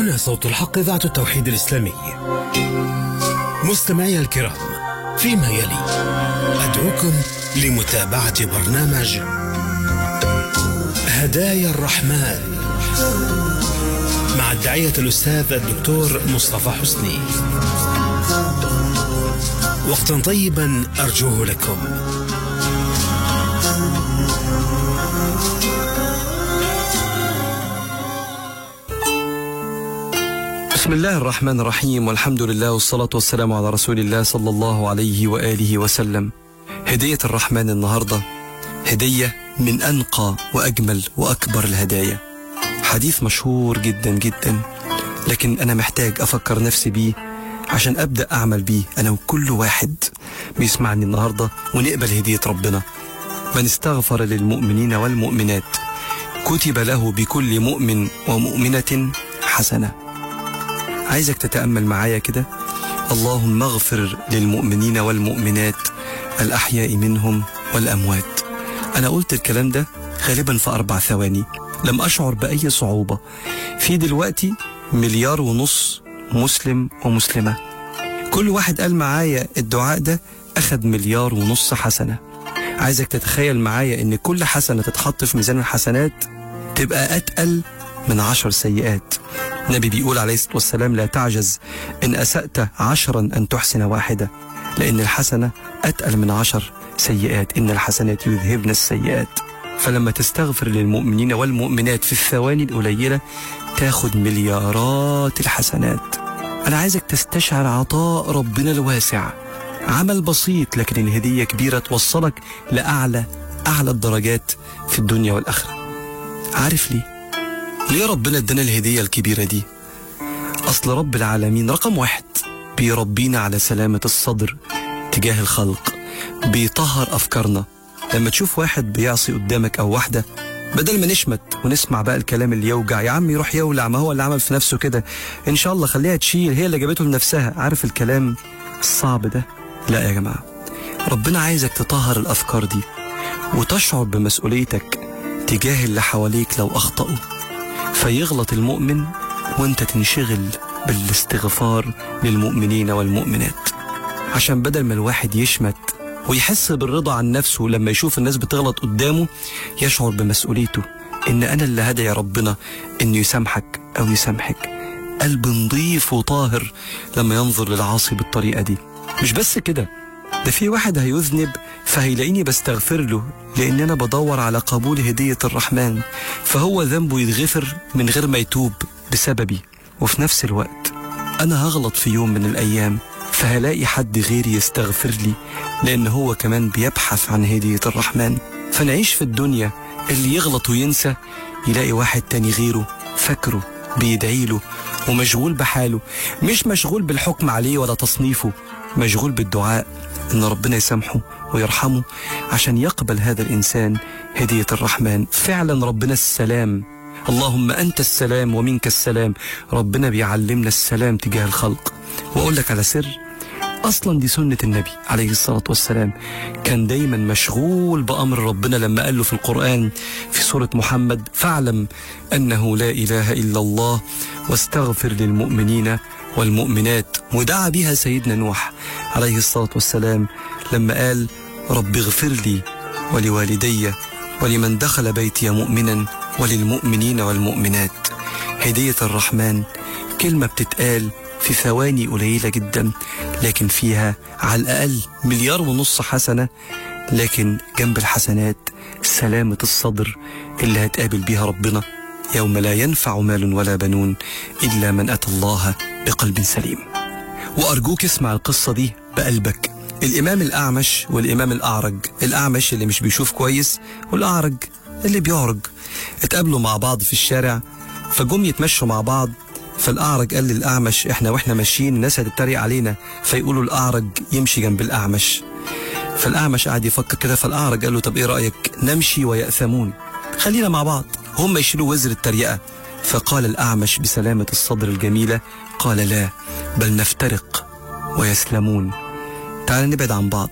هنا صوت الحق إذاعة التوحيد الإسلامي مستمعي الكرام فيما يلي أدعوكم لمتابعة برنامج هدايا الرحمن مع الداعية الأستاذ الدكتور مصطفى حسني وقتا طيبا أرجوه لكم بسم الله الرحمن الرحيم والحمد لله والصلاة والسلام على رسول الله صلى الله عليه وآله وسلم هدية الرحمن النهاردة هدية من أنقى وأجمل وأكبر الهدايا حديث مشهور جدا جدا لكن أنا محتاج أفكر نفسي بيه عشان أبدأ أعمل بيه أنا وكل واحد بيسمعني النهاردة ونقبل هدية ربنا من استغفر للمؤمنين والمؤمنات كتب له بكل مؤمن ومؤمنة حسنة عايزك تتأمل معايا كده اللهم اغفر للمؤمنين والمؤمنات الأحياء منهم والأموات أنا قلت الكلام ده غالبا في أربع ثواني لم أشعر بأي صعوبة في دلوقتي مليار ونص مسلم ومسلمة كل واحد قال معايا الدعاء ده أخد مليار ونص حسنة عايزك تتخيل معايا ان كل حسنة تتحط في ميزان الحسنات تبقى أتقل من عشر سيئات النبي بيقول عليه الصلاة والسلام لا تعجز إن أسأت عشرا أن تحسن واحدة لأن الحسنة أتقل من عشر سيئات إن الحسنات يذهبن السيئات فلما تستغفر للمؤمنين والمؤمنات في الثواني القليلة تاخد مليارات الحسنات أنا عايزك تستشعر عطاء ربنا الواسع عمل بسيط لكن الهدية كبيرة توصلك لأعلى أعلى الدرجات في الدنيا والآخرة عارف ليه؟ ليه ربنا ادانا الهدية الكبيرة دي؟ أصل رب العالمين رقم واحد بيربينا على سلامة الصدر تجاه الخلق بيطهر أفكارنا لما تشوف واحد بيعصي قدامك أو واحدة بدل ما نشمت ونسمع بقى الكلام اللي يوجع يا عم يروح يولع ما هو اللي عمل في نفسه كده إن شاء الله خليها تشيل هي اللي جابته لنفسها عارف الكلام الصعب ده لا يا جماعة ربنا عايزك تطهر الأفكار دي وتشعر بمسؤوليتك تجاه اللي حواليك لو أخطأوا فيغلط المؤمن وانت تنشغل بالاستغفار للمؤمنين والمؤمنات عشان بدل ما الواحد يشمت ويحس بالرضا عن نفسه لما يشوف الناس بتغلط قدامه يشعر بمسؤوليته ان انا اللي هدعي ربنا انه يسامحك او يسامحك قلب نظيف وطاهر لما ينظر للعاصي بالطريقة دي مش بس كده ده في واحد هيذنب فهيلاقيني بستغفر له لان انا بدور على قبول هدية الرحمن فهو ذنبه يتغفر من غير ما يتوب بسببي وفي نفس الوقت انا هغلط في يوم من الايام فهلاقي حد غيري يستغفر لي لان هو كمان بيبحث عن هدية الرحمن فنعيش في الدنيا اللي يغلط وينسى يلاقي واحد تاني غيره فاكره بيدعي له ومشغول بحاله مش مشغول بالحكم عليه ولا تصنيفه مشغول بالدعاء ان ربنا يسامحه ويرحمه عشان يقبل هذا الانسان هدية الرحمن فعلا ربنا السلام اللهم انت السلام ومنك السلام ربنا بيعلمنا السلام تجاه الخلق واقول لك على سر اصلا دي سنة النبي عليه الصلاة والسلام كان دايما مشغول بامر ربنا لما قال له في القرآن في سورة محمد فاعلم انه لا اله الا الله واستغفر للمؤمنين والمؤمنات ودعا بها سيدنا نوح عليه الصلاة والسلام لما قال رب اغفر لي ولوالدي ولمن دخل بيتي مؤمنا وللمؤمنين والمؤمنات هدية الرحمن كلمة بتتقال في ثواني قليلة جدا لكن فيها على الأقل مليار ونص حسنة لكن جنب الحسنات سلامة الصدر اللي هتقابل بيها ربنا يوم لا ينفع مال ولا بنون إلا من أتى الله بقلب سليم وأرجوك اسمع القصة دي بقلبك الإمام الأعمش والإمام الأعرج الأعمش اللي مش بيشوف كويس والأعرج اللي بيعرج اتقابلوا مع بعض في الشارع فجم يتمشوا مع بعض فالأعرج قال للأعمش إحنا وإحنا ماشيين الناس هتتريق علينا فيقولوا الأعرج يمشي جنب الأعمش فالأعمش قعد يفكر كده فالأعرج قال له طب إيه رأيك نمشي ويأثمون خلينا مع بعض هم يشيلوا وزر التريقة فقال الأعمش بسلامة الصدر الجميلة قال لا بل نفترق ويسلمون تعال نبعد عن بعض